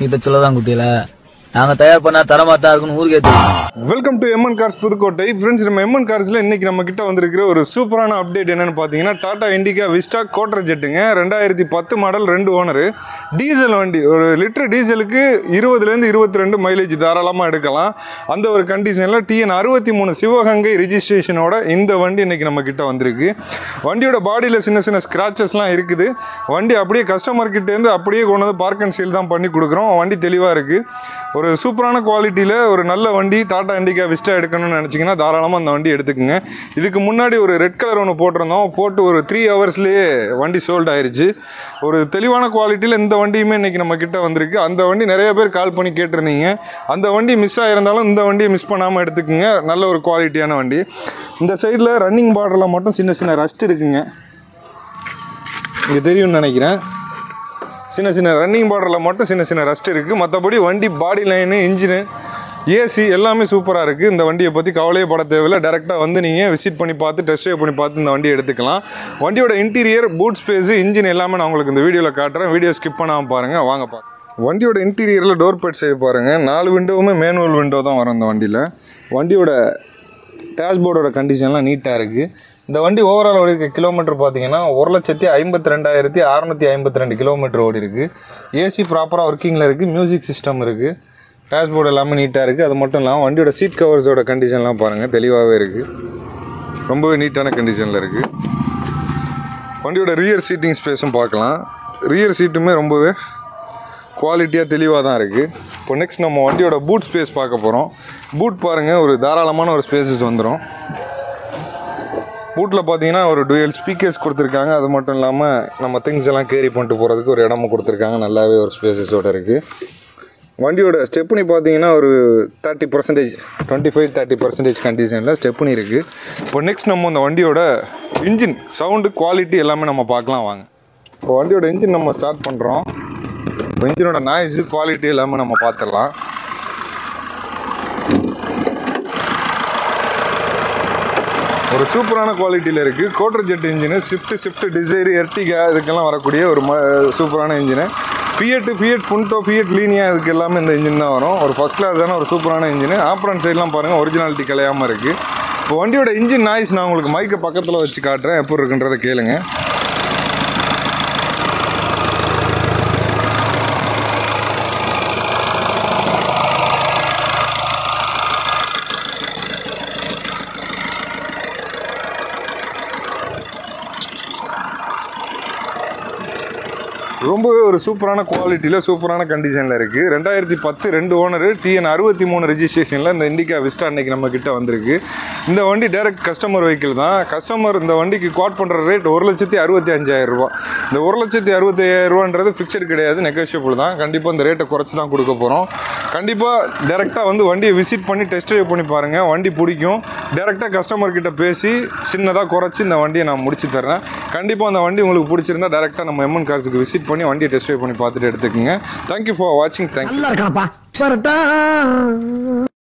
கிட்ட சொல்லதான் குட்டியில நாங்க தயார் பண்ணா தரமா தான் இருக்குன்னு ஊருக்கே தெரியும் welcome to MN cars Pudukkottai friends நம்ம எம்என் கார்ஸில் இன்னைக்கு நம்ம கிட்ட வந்திருக்கிற ஒரு சூப்பரான அப்டேட் என்னன்னு பார்த்தீங்கன்னா டாடா இண்டிகா விஸ்டா கோட்டர் ஜெட்டுங்க ரெண்டாயிரத்தி பத்து மாடல் ரெண்டு ஓனரு டீசல் வண்டி ஒரு லிட்டர் டீசலுக்கு இருபதுலேருந்து இருபத்தி ரெண்டு மைலேஜ் தாராளமாக எடுக்கலாம் அந்த ஒரு கண்டிஷனில் டிஎன் அறுபத்தி மூணு சிவகங்கை ரிஜிஸ்ட்ரேஷனோட இந்த வண்டி இன்னைக்கு நம்ம கிட்ட வந்திருக்கு வண்டியோட பாடியில் சின்ன சின்ன ஸ்க்ராச்சஸ்லாம் இருக்குது வண்டி அப்படியே கஸ்டமர் கிட்டேருந்து அப்படியே கொண்டு வந்து பார்க் அண்ட் சீல் தான் பண்ணி கொடுக்குறோம் வண்டி தெளிவாக இருக்குது ஒரு சூப்பரான குவாலிட்டியில் ஒரு நல்ல வண்டி டாடா இண்டிகா விஸ்டா எடுக்கணும்னு நினச்சிங்கன்னா தாராளமாக அந்த வண்டி எடுத்துக்கோங்க இதுக்கு முன்னாடி ஒரு ரெட் கலர் ஒன்று போட்டிருந்தோம் போட்டு ஒரு த்ரீ ஹவர்ஸ்லேயே வண்டி சோல்ட் ஆயிருச்சு ஒரு தெளிவான குவாலிட்டியில் இந்த வண்டியுமே இன்றைக்கி நம்ம கிட்ட வந்திருக்கு அந்த வண்டி நிறைய பேர் கால் பண்ணி கேட்டிருந்தீங்க அந்த வண்டி மிஸ் ஆகிருந்தாலும் இந்த வண்டியை மிஸ் பண்ணாமல் எடுத்துக்கோங்க நல்ல ஒரு குவாலிட்டியான வண்டி இந்த சைடில் ரன்னிங் பார்டரில் மட்டும் சின்ன சின்ன ரஸ்ட் இருக்குங்க இங்கே தெரியும்னு நினைக்கிறேன் சின்ன சின்ன ரன்னிங் பார்டரில் மட்டும் சின்ன சின்ன ரஸ்ட் இருக்குது மற்றபடி வண்டி பாடி லைனு இன்ஜினு ஏசி எல்லாமே சூப்பராக இருக்குது இந்த வண்டியை பற்றி கவலையே பட தேவையில்லை டேரெக்டாக வந்து நீங்கள் விசிட் பண்ணி பார்த்து டெஸ்ட் ட்ரைவ் பண்ணி பார்த்து இந்த வண்டியை எடுத்துக்கலாம் வண்டியோட இன்டீரியர் பூட் ஸ்பேஸு இன்ஜின் எல்லாமே நான் உங்களுக்கு இந்த வீடியோவில் காட்டுறேன் வீடியோ ஸ்கிப் பண்ணாமல் பாருங்கள் வாங்க பாருங்க வண்டியோட இன்டீரியரில் டோர் பெட் சைடு பாருங்கள் நாலு விண்டோவுமே மேனுவல் விண்டோ தான் வரும் இந்த வண்டியில் வண்டியோட டேஷ்போர்டோட கண்டிஷன்லாம் நீட்டாக இருக்குது இந்த வண்டி ஓவரால் ஓடி இருக்க கிலோமீட்டர் பார்த்தீங்கன்னா ஒரு லட்சத்தி ஐம்பத்தி ரெண்டாயிரத்தி அறநூற்றி ஐம்பத்தி ரெண்டு கிலோமீட்டர் ஓடி இருக்கு ஏசி ப்ராப்பராக ஒர்க்கிங்கில் இருக்குது மியூசிக் சிஸ்டம் இருக்குது டேஷ்போர்டு எல்லாமே நீட்டாக இருக்குது அது மட்டும் இல்லாமல் வண்டியோட சீட் கவர்ஸோட கண்டிஷன்லாம் பாருங்கள் தெளிவாகவே இருக்குது ரொம்பவே நீட்டான கண்டிஷனில் இருக்குது வண்டியோட ரியர் சீட்டிங் ஸ்பேஸும் பார்க்கலாம் ரியர் சீட்டுமே ரொம்பவே குவாலிட்டியாக தெளிவாக தான் இருக்குது இப்போ நெக்ஸ்ட் நம்ம வண்டியோட பூட் ஸ்பேஸ் பார்க்க போகிறோம் பூட் பாருங்கள் ஒரு தாராளமான ஒரு ஸ்பேசஸ் வந்துடும் பூட்டில் பார்த்தீங்கன்னா ஒரு டுயல் ஸ்பீக்கர்ஸ் கொடுத்துருக்காங்க அது மட்டும் இல்லாமல் நம்ம திங்ஸ் எல்லாம் கேரி பண்ணிட்டு போகிறதுக்கு ஒரு இடமும் கொடுத்துருக்காங்க நல்லாவே ஒரு ஸ்பேசஸோடு இருக்குது வண்டியோட ஸ்டெப்னி பார்த்தீங்கன்னா ஒரு thirty percentage twenty five thirty percentage கண்டிஷனில் ஸ்டெப்னி இருக்குது இப்போ நெக்ஸ்ட் நம்ம இந்த வண்டியோட இன்ஜின் சவுண்டு குவாலிட்டி எல்லாமே நம்ம பார்க்கலாம் வாங்க இப்போ வண்டியோட இன்ஜின் நம்ம ஸ்டார்ட் பண்ணுறோம் இப்போ இன்ஜினோட நாய்ஸு குவாலிட்டி எல்லாமே நம்ம பார்த்துடலாம் ஒரு சூப்பரான குவாலிட்டியில் இருக்குது quadrajet engine Swift Swift Dzire Ertiga இதுக்கெல்லாம் வரக்கூடிய ஒரு ம சூப்பரான engine Fiat Fiat Punto Fiat Linea இதுக்கு எல்லாமே இந்த இன்ஜின் தான் வரும் ஒரு ஃபஸ்ட் கிளாஸான ஒரு சூப்பரான இன்ஜின் ஆப்ரன் சைட்லாம் பாருங்கள் ஒரிஜினாலிட்டி கலையாமல் இருக்குது இப்போ வண்டியோட இன்ஜின் நாய்ஸ் நான் உங்களுக்கு மைக்கை பக்கத்தில் வச்சு காட்டுறேன் எப்படி இருக்குன்றதை கேளுங்க ரொம்பவே ஒரு சூப்பரான குவாலிட்டியில் சூப்பரான கண்டிஷனில் இருக்குது ரெண்டாயிரத்தி பத்து ரெண்டு ஓனரு டிஎன் அறுபத்தி மூணு ரெஜிஸ்ட்ரேஷனில் இந்த இண்டிகா விஸ்டா அன்னைக்கு நம்ம கிட்ட வந்திருக்கு இந்த வண்டி டைரக்ட் கஸ்டமர் வெஹிக்கிள் தான் கஸ்டமர் இந்த வண்டிக்கு குவாட் பண்ணுற ரேட் ஒரு லட்சத்தி அறுபத்தி அஞ்சாயிரம் ரூபா இந்த ஒரு லட்சத்தி அறுபத்தி ஐயாயிரம் ரூபான்றது ஃபிக்ஸட் கிடையாது நெகோஷியபிள் தான் கண்டிப்பாக இந்த ரேட்டை குறைச்சி தான் கொடுக்க போகிறோம் கண்டிப்பாக டேரெக்டாக வந்து வண்டியை விசிட் பண்ணி டெஸ்ட் ட்ரைவ் பண்ணி பாருங்கள் வண்டி பிடிக்கும் டேரெக்டாக கஸ்டமர் கிட்ட பேசி சின்னதாக குறைச்சி இந்த வண்டியை நான் முடிச்சு தரேன் கண்டிப்பாக அந்த வண்டி உங்களுக்கு பிடிச்சிருந்தா டேரெக்டாக நம்ம எம்என் கார்ஸுக்கு விசிட் பண்ணி வண்டியை டெஸ்ட் ட்ரைவ் பண்ணி பார்த்துட்டு எடுத்துக்கோங்க தேங்க்யூ ஃபார் வாட்சிங் தேங்க்யூ நல்லா இருக்கானப்பா வரட்டா